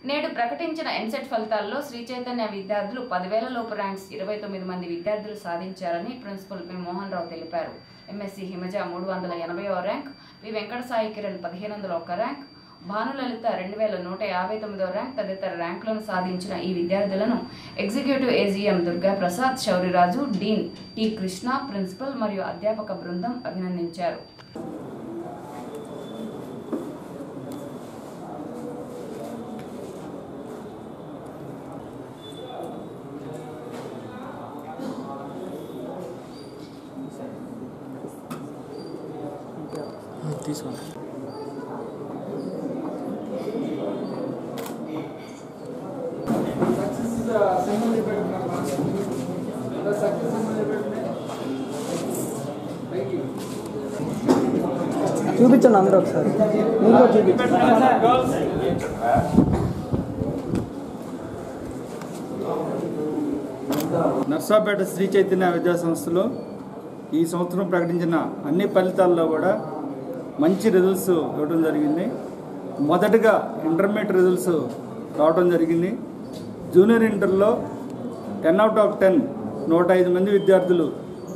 నేడు ప్రకటించిన ఎంసెట్ ఫలితాల్లో శ్రీ చైతన్య విద్యార్థులు పదివేల లోపు ర్యాంక్స్ ఇరవై తొమ్మిది మంది విద్యార్థులు సాధించారని ప్రిన్సిపల్ పి మోహన్ రావు తెలిపారు ఎంఎస్సి హిమజ మూడు వందల ఎనభైవ ర్యాంక్ పి వెంకట సాయి కిరణ్ పదిహేను వందల ఒక్క ర్యాంక్ భానులలిత రెండు వేల నూట యాభై తొమ్మిదవ ర్యాంక్ తదితర ర్యాంకులను సాధించిన ఈ విద్యార్థులను executive AGM Durga Prasad Shouriraju dean T Krishna principal మరియు అధ్యాపక బృందం అభినందించారు తీసుకోండి చూపించండి అందరూ ఒకసారి మీరు కూడా చూపించండి నర్సాపేట శ్రీ చైతన్య విద్యా సంస్థలో ఈ సంవత్సరం ప్రకటించిన అన్ని ఫలితాల్లో కూడా మంచి రిజల్ట్స్ ఇవ్వడం జరిగింది మొదటగా ఇంటర్మీడియట్ రిజల్ట్స్ రావడం జరిగింది జూనియర్ ఇంటర్లో టెన్ అవుట్ ఆఫ్ టెన్ నూట ఐదు మంది విద్యార్థులు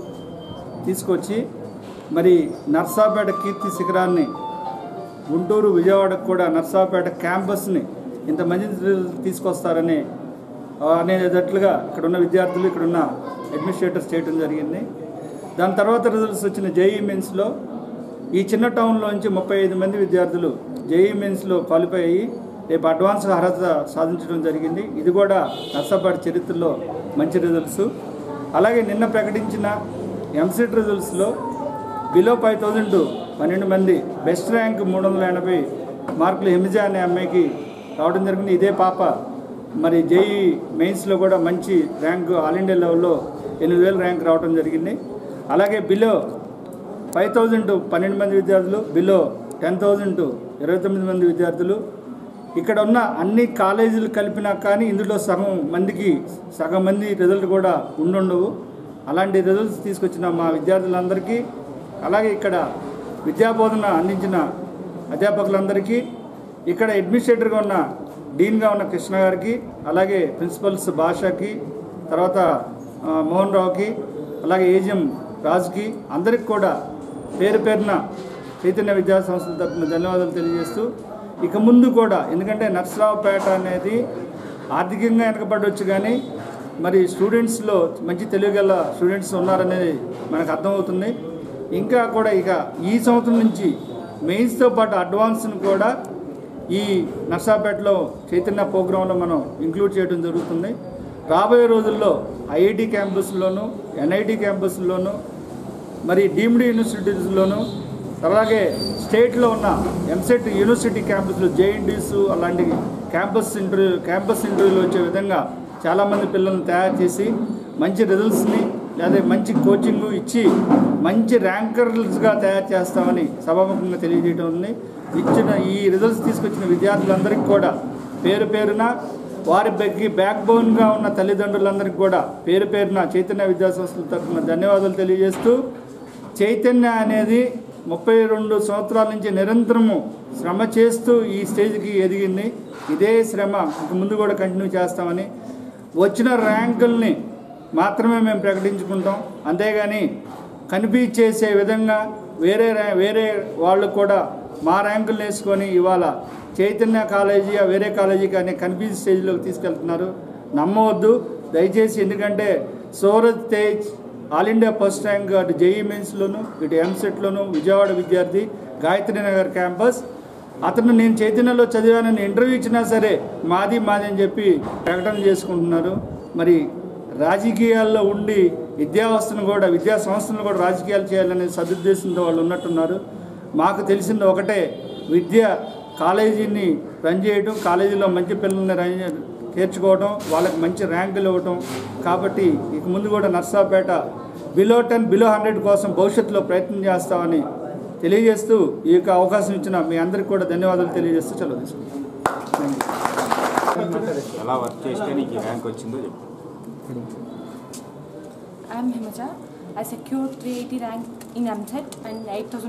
తీసుకొచ్చి మరి నర్సాపేట కీర్తి శిఖరాన్ని గుంటూరు విజయవాడకు కూడా నర్సాపేట క్యాంపస్ని ఇంతమంది తీసుకొస్తారని ఆ, అనేటట్లుగా ఇక్కడ ఉన్న విద్యార్థులు ఇక్కడ ఉన్న అడ్మినిస్ట్రేటర్స్ చేయడం జరిగింది దాని తర్వాత రిజల్ట్స్ వచ్చిన జేఈ మెయిన్స్లో ఈ చిన్న టౌన్లోంచి ముప్పై ఐదు మంది విద్యార్థులు జేఈ మెయిన్స్లో క్వాలిఫై అయ్యి రేపు అడ్వాన్స్ అర్హత సాధించడం జరిగింది ఇది కూడా నర్సాపేట చరిత్రలో మంచి రిజల్ట్స్ అలాగే నిన్న ప్రకటించిన ఎంసెట్ రిజల్ట్స్లో బిలో ఫైవ్ థౌజండ్ పన్నెండు మంది బెస్ట్ ర్యాంక్ మూడు వందల ఎనభై మార్కులు హిమజ అనే అమ్మాయికి రావడం జరిగింది ఇదే పాప మరి జేఈ మెయిన్స్లో కూడా మంచి ర్యాంకు ఆల్ ఇండియా లెవెల్లో ఎనిమిది వేల ర్యాంక్ రావడం జరిగింది అలాగే బిలో ఫైవ్ థౌజండ్ పన్నెండు మంది విద్యార్థులు బిలో టెన్ థౌజండ్ ఇరవై తొమ్మిది మంది విద్యార్థులు ఇక్కడ ఉన్న అన్ని కాలేజీలు కలిపినా కానీ ఇందులో సగం మందికి సగం మంది రిజల్ట్ కూడా ఉండుండవు అలాంటి రిజల్ట్స్ తీసుకొచ్చిన మా విద్యార్థులందరికీ అలాగే ఇక్కడ విద్యాబోధన అందించిన అధ్యాపకులందరికీ ఇక్కడ అడ్మినిస్ట్రేటర్గా ఉన్న డీన్గా ఉన్న కృష్ణ గారికి అలాగే ప్రిన్సిపల్స్ భాషకి తర్వాత ఆ, మోహన్ రావుకి అలాగే ఏజిఎం రాజుకి అందరికి కూడా పేరు పేరున చైతన్య విద్యా సంస్థల తరపున ధన్యవాదాలు తెలియజేస్తూ ఇక ముందు కూడా ఎందుకంటే నర్సరావుపేట అనేది ఆర్థికంగా వెనకబడవచ్చు కానీ మరి స్టూడెంట్స్లో మంచి తెలివిగల స్టూడెంట్స్ ఉన్నారనేది మనకు అర్థమవుతుంది ఇంకా కూడా ఇక ఈ సంవత్సరం నుంచి మెయిన్స్తో పాటు అడ్వాన్స్ని కూడా ఈ నర్సాపేటలో చైతన్య ప్రోగ్రాంలో మనం ఇంక్లూడ్ చేయడం జరుగుతుంది రాబోయే రోజుల్లో ఐఐటి క్యాంపస్లోను ఎన్ఐటి క్యాంపస్లోను మరి డీమ్డ్ యూనివర్సిటీస్లోను అలాగే స్టేట్లో ఉన్న ఎంసెట్ యూనివర్సిటీ క్యాంపస్లు జేఎన్డీస్ అలాంటి క్యాంపస్ ఇంటర్వ్యూ క్యాంపస్ ఇంటర్వ్యూలు వచ్చే విధంగా చాలామంది పిల్లల్ని తయారు చేసి మంచి రిజల్ట్స్ని లేదా మంచి కోచింగ్ ఇచ్చి మంచి ర్యాంకర్స్గా తయారు చేస్తామని సభాముఖంగా తెలియజేయడం ఉంది ఇచ్చిన ఈ రిజల్ట్స్ తీసుకొచ్చిన విద్యార్థులందరికీ కూడా పేరు పేరున వారి బెగ్గి బ్యాక్ బోన్గా ఉన్న తల్లిదండ్రులందరికీ కూడా పేరు పేరున చైతన్య విద్యా సంస్థల తరఫున ధన్యవాదాలు తెలియజేస్తూ చైతన్య అనేది ముప్పై రెండు సంవత్సరాల నుంచి నిరంతరము శ్రమ చేస్తూ ఈ స్టేజ్కి ఎదిగింది ఇదే శ్రమ ఇంక ముందు కూడా కంటిన్యూ చేస్తామని వచ్చిన ర్యాంకుల్ని మాత్రమే మేము ప్రకటించుకుంటాం అంతేగాని కనిపించేసే విధంగా వేరే ర్యా- వేరే వాళ్ళు కూడా మా ర్యాంకులు వేసుకొని ఇవాళ చైతన్య కాలేజీ ఆ వేరే కాలేజీ కానీ కనిపించే స్టేజ్లోకి తీసుకెళ్తున్నారు నమ్మవద్దు దయచేసి ఎందుకంటే Suraj Tej all India first rank అటు జేఈ మెయిన్స్లోను ఇటు ఎంసెట్లోను విజయవాడ విద్యార్థి గాయత్రి నగర్ క్యాంపస్ అతను నేను చైతన్యలో చదివానని ఇంటర్వ్యూ ఇచ్చినా సరే మాది మాది అని చెప్పి ప్రకటన చేసుకుంటున్నారు మరి రాజకీయాల్లో ఉండి విద్యావస్థను కూడా విద్యా సంస్థను కూడా రాజకీయాలు చేయాలనే సదుద్దేశంతో వాళ్ళు ఉన్నట్టున్నారు మాకు తెలిసింది ఒకటే విద్య కాలేజీని రన్ చేయడం కాలేజీలో మంచి పిల్లల్ని రన్ చే- చేర్చుకోవడం వాళ్ళకి మంచి ర్యాంకులు ఇవ్వటం కాబట్టి ఇక ముందు కూడా Narsapet below ten below hundred కోసం భవిష్యత్తులో ప్రయత్నం చేస్తామని తెలియజేస్తూ ఈ యొక్క అవకాశం ఇచ్చిన మీ అందరికీ కూడా ధన్యవాదాలు తెలియజేస్తూ సెలవు తీసుకుంటాం ఎలా వర్క్ చేస్తే నీకు ఈ ర్యాంక్ వచ్చిందో చెప్పు I'm Himaja. I secured 380 rank in MSET and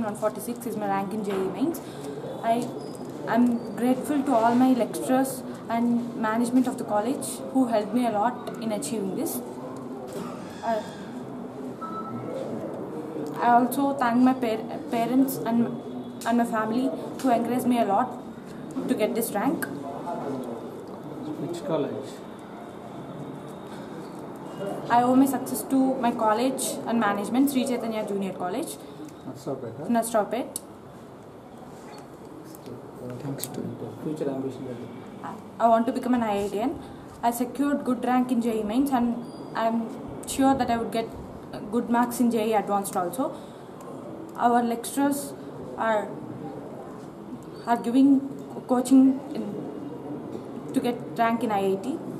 8146 is my rank in JEE Mains. I am grateful to all my lecturers and management of the college who helped me a lot in achieving this. I, I also thank my par- parents and, and my family who encouraged me a lot to get this rank. Which college? I owe my success to my college and management, Sri Chaitanya Junior College, Narsapeta. Nastropet. Thanks to future ambition. I want to become an IITian. I secured good rank in JEE mains and I'm sure that I would get good marks in JEE advanced also. Our lecturers are are giving coaching in, to get rank in IIT.